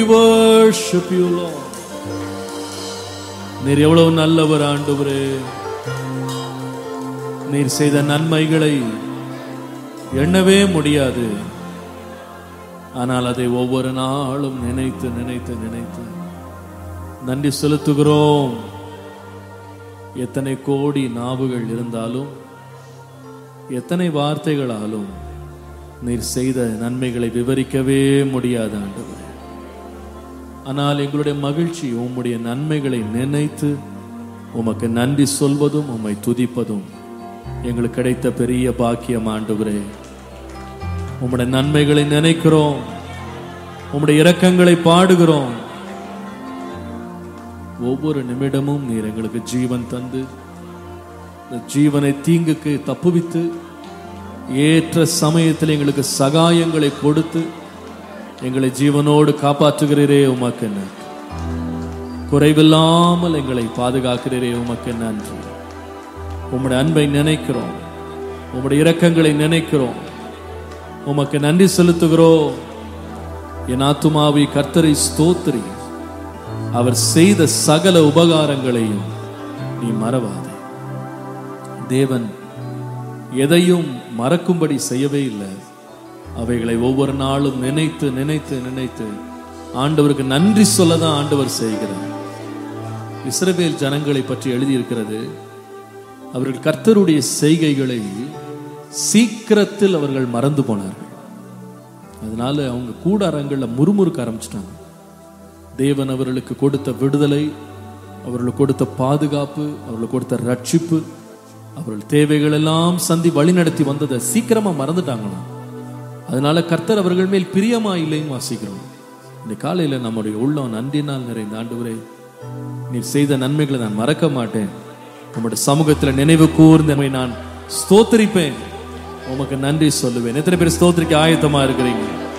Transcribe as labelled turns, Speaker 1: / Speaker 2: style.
Speaker 1: worship you, Lord. நீர் எவ்வளவு நல்லவர் ஆண்டவரே நீர் செய்த நன்மைகளை எண்ணவே முடியாது ஆனால் அதை ஒவ்வொரு நாளும் நினைத்து நினைத்து நினைத்து நன்றி செலுத்துகிறோம் எத்தனை கோடி நாவுகள் இருந்தாலும் எத்தனை வார்த்தைகளாலும் நீர் செய்த நன்மைகளை விவரிக்கவே முடியாது ஆண்டவரே ஆனால் எங்களுடைய மகிழ்ச்சி உம்முடைய நன்மைகளை நினைத்து உமக்கு நன்றி சொல்வதும் உம்மை துதிப்பதும் எங்களுக்கு கிடைத்த பெரிய பாக்கியம் ஆண்டவரே உம்முடைய நன்மைகளை நினைக்கிறோம் உம்முடைய இரக்கங்களை பாடுகிறோம் ஒவ்வொரு நிமிடமும் நீர் எங்களுக்கு ஜீவன் தந்து இந்த ஜீவனை தீங்குக்கு தப்புவித்து ஏற்ற சமயத்தில் எங்களுக்கு சகாயங்களை கொடுத்து எங்களை ஜீவனோடு காப்பாற்றுகிறீரே உமக்கு நன்றி குறைவில்லாமல் எங்களை பாதுகாக்கிறீரே உமக்கு நன்றி உம்முடைய அன்பை நினைக்கிறோம் உம்முடைய இரக்கங்களை நினைக்கிறோம் உமக்கு நன்றி செலுத்துகிறோம் என் ஆத்துமாவை கர்த்தரை ஸ்தோத்திரி அவர் செய்த சகல உபகாரங்களையும் நீ மறவாதே தேவன் எதையும் மறக்கும்படி செய்யவே இல்லை அவைகளை ஒவ்வொரு நாளும் நினைத்து நினைத்து நினைத்து ஆண்டவருக்கு நன்றி சொல்லதான் ஆண்டவர் செய்கிறார் இஸ்ரவேல் ஜனங்களை பற்றி எழுதியிருக்கிறது அவர்கள் கர்த்தருடைய செய்கைகளை சீக்கிரத்தில் அவர்கள் மறந்து போனார்கள் அதனால அவங்க கூடாரங்கள்ல முறுமுறுக்க ஆரம்பிச்சிட்டாங்க தேவன் அவர்களுக்கு கொடுத்த விடுதலை அவர்களுக்கு கொடுத்த பாதுகாப்பு அவர்களுக்கு கொடுத்த ரட்சிப்பு அவர்கள் தேவைகள் எல்லாம் சந்தி வழிநடத்தி வந்ததை சீக்கிரமா மறந்துட்டாங்களாம் அதனால கர்த்தர் அவர்கள் மேல் பிரியமா இல்லைன்னு வாசிக்கிறோம் இந்த காலையில நம்முடைய உள்ளம் நன்றினால் நிறைந்த ஆண்டவரே நீர் செய்த நன்மைகளை நான் மறக்க மாட்டேன் உம்முடைய சமூகத்துல நினைவு கூர்ந்து நம்மை நான் ஸ்தோத்தரிப்பேன் உமக்கு நன்றி சொல்லுவேன் எத்தனை பேர் ஸ்தோத்திரிக்க ஆயத்தமா இருக்கிறீங்க